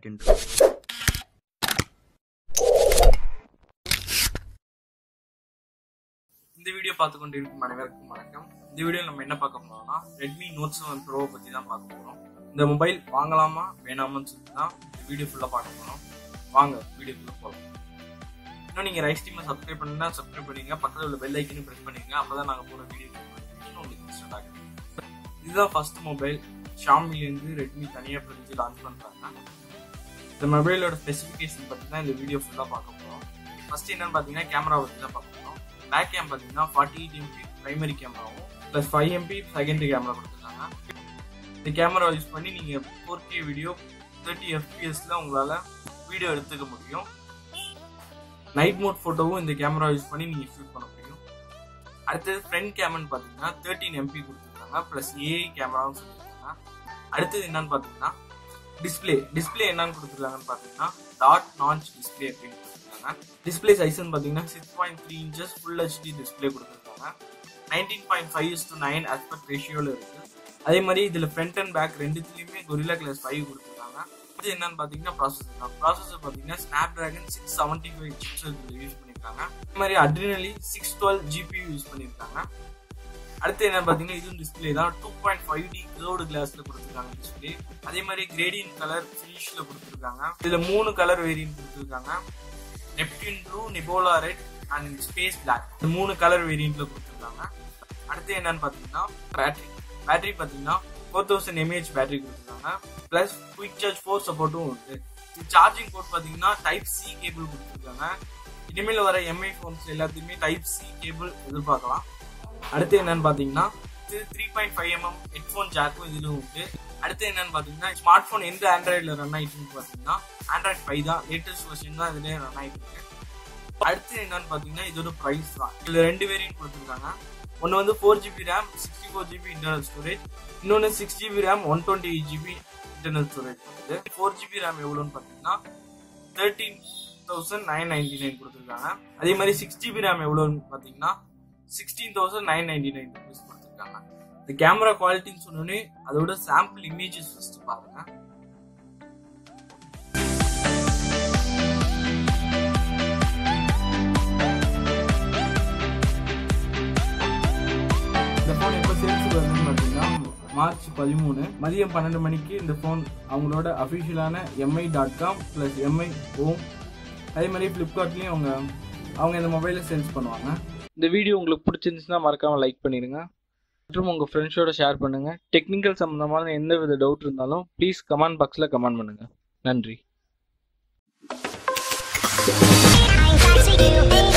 quick intro. இந்த video பார்த்து கொண்டு இருக்கும் அனைவருக்கும் வணக்கம் இந்த வீடியோ நம்ம என்ன பார்க்க போறோம்னா ரெட்மி நோட் செவன் ப்ரோவை பற்றி தான் பார்க்க போகிறோம் இந்த மொபைல் வாங்கலாமா வேணாமான்னு சொல்லி தான் இந்த வீடியோ ஃபுல்லாக பார்க்க போகிறோம் வாங்க வீடியோக்குள்ளே போகலாம் இன்னும் நீங்கள் ரைஸ் டீமை சப்ஸ்கிரைப் பண்ணா சப்ஸ்கிரைப் பண்ணுங்க பக்கத்தில் உள்ள பெல் ஐக்கனையும் ப்ரெஸ் பண்ணுங்க அப்போ தான் நாங்கள் போகிற வீடியோ உங்களுக்கு இன்ஸ்டன்ட் ஆகும் இதுதான் ஃபர்ஸ்ட் மொபைல் ஷாமிலேருந்து ரெட்மி தனியாக பிரிஞ்சு லான்ச் பண்ணுறாங்க இந்த மொபைலோட ஸ்பெசிஃபிகேஷன் பற்றி தான் இந்த வீடியோ ஃபுல்லாக பார்க்க போகிறோம் ஃபர்ஸ்ட் என்னன்னு பார்த்தீங்கன்னா கேமரா பற்றி தான் பார்க்க போகிறோம் பேக் கேம் பார்த்தீங்கன்னா ஃபார்ட்டி எயிட் எம்பி பிரைமரி கேமராவும் plus five MP secondary camera கொடுத்துருக்காங்க இந்த கேமரா யூஸ் பண்ணி நீங்கள் ஃபோர் கே வீடியோ தேர்ட்டி எஃபிஎஸ்ல உங்களால் வீடியோ எடுத்துக்க முடியும் நைட் மோட் ஃபோட்டோவும் இந்த கேமரா யூஸ் பண்ணி நீங்கள் ஷூட் பண்ண முடியும் அடுத்தது ஃப்ரண்ட் கேமரான்னு பார்த்தீங்கன்னா தேர்ட்டின் எம்பி கொடுத்துருக்காங்க ப்ளஸ் ஏஐ கேமராவும் சொல்லியிருக்காங்க அடுத்தது என்னன்னு பார்த்தீங்கன்னா டிஸ்பிளே டிஸ்பிளே என்னன்னு கொடுத்துருக்காங்கன்னு பார்த்தீங்கன்னா டாட் நான்ச் டிஸ்பிளே அப்படின்னு கொடுத்துருக்காங்க டிஸ்பிளே சைஸ்னு பார்த்தீங்கன்னா six point three inches full HD display கொடுத்துருக்காங்க nineteen point five is to nine aspect ரேஷியோவில் இருக்கு அதே மாதிரி இதில் ஃப்ரண்ட் அண்ட் பேக் ரெண்டுத்துலையுமே கொரில்லா கிளாஸ் ஃபைவ் கொடுத்துருக்காங்க இது என்னன்னு பார்த்தீங்கன்னா ப்ராசஸர் தான் ப்ராசஸர் பார்த்தீங்கன்னா Snapdragon six seventy five chips use பண்ணியிருக்காங்க அதே மாதிரி Adreno six twelve GPU use பண்ணியிருக்காங்க அடுத்து என்ன பார்த்தீங்கன்னா இதுவும் டிஸ்பிளே தான் two point five D curved கிளாஸ்ல கொடுத்துருக்காங்க டிஸ்பிளே அதே மாதிரி கிரேடியன் கலர் ஃபினிஷ்ல கொடுத்துருக்காங்க இதுல மூணு கலர் வேரியன்ட் கொடுத்துருக்காங்க Neptune blue Nebula red and space black இந்த மூணு கலர் வேரியன்ட்ல கொடுத்துருக்காங்க அடுத்து என்னன்னு பார்த்தீங்கன்னா பேட்டரி பேட்டரி பார்த்தீங்கன்னா ஃபோர் தௌசண்ட் எம்ஏஹெச் பேட்டரி கொடுத்துருக்காங்க ப்ளஸ் குயிக் சார்ஜ் ஃபோர் சப்போர்ட்டும் இருக்கு சார்ஜிங் போர்ட் பார்த்தீங்கன்னா டைப் சி கேபிள் கொடுத்துருக்காங்க இனிமேல் வர எம்ஐ ஃபோன்ஸ் எல்லாத்தையுமே டைப் சி கேபிள் எதிர்பார்க்கலாம் அடுத்து என்னன்னு பாத்தீங்கன்னா இது three point five mm headphone ஜாக்கும் இதுலும் உண்டு அடுத்து என்னன்னு பாத்தீங்கன்னா ஸ்மார்ட் போன் எந்த ஆண்ட்ராய்டில் ரன் ஆயிட்டு இருக்கு பாத்தீங்கன்னா ஆண்ட்ராய்ட் ஃபைவ் தான் லேட்டஸ்ட் வெர்ஷன் தான் இதுலேயே ரன் ஆயிட்டு இருக்கு அடுத்து என்னன்னு பாத்தீங்கன்னா இதோட ப்ரைஸ் தான் இதுல ரெண்டு வேரியன்ட் கொடுத்துருக்காங்க ஒன்று வந்து four GB RAM sixty four GB internal storage இன்னொன்று six GB RAM one twenty eight GB internal storage வருது ஃபோர் ஜிபி ரேம் எவ்வளோன்னு பார்த்தீங்கன்னா thirteen thousand nine ninety nine கொடுத்துருக்காங்க அதே மாதிரி சிக்ஸ் ஜிபி ரேம் எவ்வளோன்னு பார்த்தீங்கன்னா sixteen thousand nine ninety nine rupees கொடுத்துருக்காங்க இந்த கேமரா குவாலிட்டின்னு சொன்னோன்னே அதோட சாம்பிள் இமேஜஸ் ஃபர்ஸ்ட் பாருங்க இந்த ஃபோன் எப்போ சேல்ஸுக்கு வருதுன்னு பார்த்தீங்கன்னா மார்ச் பதிமூணு மதியம் பன்னெண்டு மணிக்கு இந்த ஃபோன் அவங்களோட அஃபிஷியலான Mi dot com plus Mi home அதே மாதிரி ஃப்ளிப்கார்ட்லேயும் அவங்க அவங்க இந்த மொபைலை சேல்ஸ் பண்ணுவாங்க இந்த வீடியோ உங்களுக்கு பிடிச்சிருந்துச்சுன்னா மறக்காமல் லைக் பண்ணிடுங்க மற்றும் உங்கள் ஃப்ரெண்ட்ஸோட ஷேர் பண்ணுங்கள் டெக்னிக்கல் சம்மந்தமான எந்த வித டவுட் இருந்தாலும் ப்ளீஸ் கமெண்ட் பாக்ஸில் கமெண்ட் பண்ணுங்கள் நன்றி I got to you, baby.